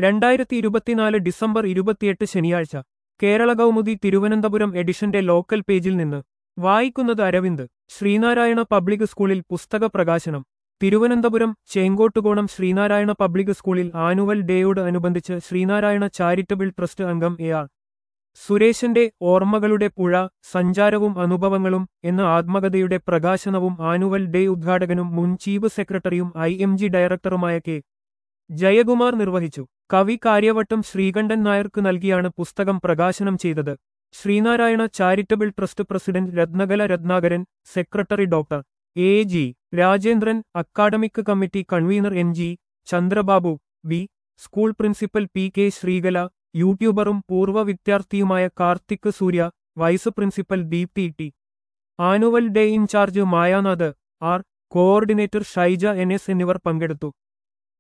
രണ്ടായിരത്തി ഇരുപത്തിനാല് ഡിസംബർ ഇരുപത്തിയെട്ട് ശനിയാഴ്ച കേരള കൗമുദി തിരുവനന്തപുരം എഡിഷന്റെ ലോക്കൽ പേജിൽ നിന്ന് വായിക്കുന്നത് അരവിന്ദ് ശ്രീനാരായണ പബ്ലിക് സ്കൂളിൽ പുസ്തക പ്രകാശനം തിരുവനന്തപുരം ചേങ്കോട്ടുകോണം ശ്രീനാരായണ പബ്ലിക് സ്കൂളിൽ ആനുവൽ ഡേയോട് അനുബന്ധിച്ച് ശ്രീനാരായണ ചാരിറ്റബിൾ ട്രസ്റ്റ് അംഗം എ ആർ സുരേശന്റെ ഓർമ്മകളുടെ പുഴ സഞ്ചാരവും അനുഭവങ്ങളും എന്ന ആത്മകഥയുടെ പ്രകാശനവും ആനുവൽ ഡേ ഉദ്ഘാടകനും മുൻ ചീഫ് സെക്രട്ടറിയും ഐ എം ജി ഡയറക്ടറുമായ കെ ജയകുമാർ നിർവഹിച്ചു കവി കാര്യവട്ടം ശ്രീകണ്ഠൻ നായർക്ക് നൽകിയാണ് പുസ്തകം പ്രകാശനം ചെയ്തത് Sreenarayana charitable trust president Rathnakala Rathnakaran secretary doctor A G Rajendran academic committee convener N G Chandrababu V school principal P K Sreekala യൂട്യൂബറും പൂർവ്വ വിദ്യാർത്ഥിയുമായ Karthik Surya vice principal Deepthi T annual day in charge Mayanath R coordinator Shaija N S എന്നിവർ പങ്കെടുത്തു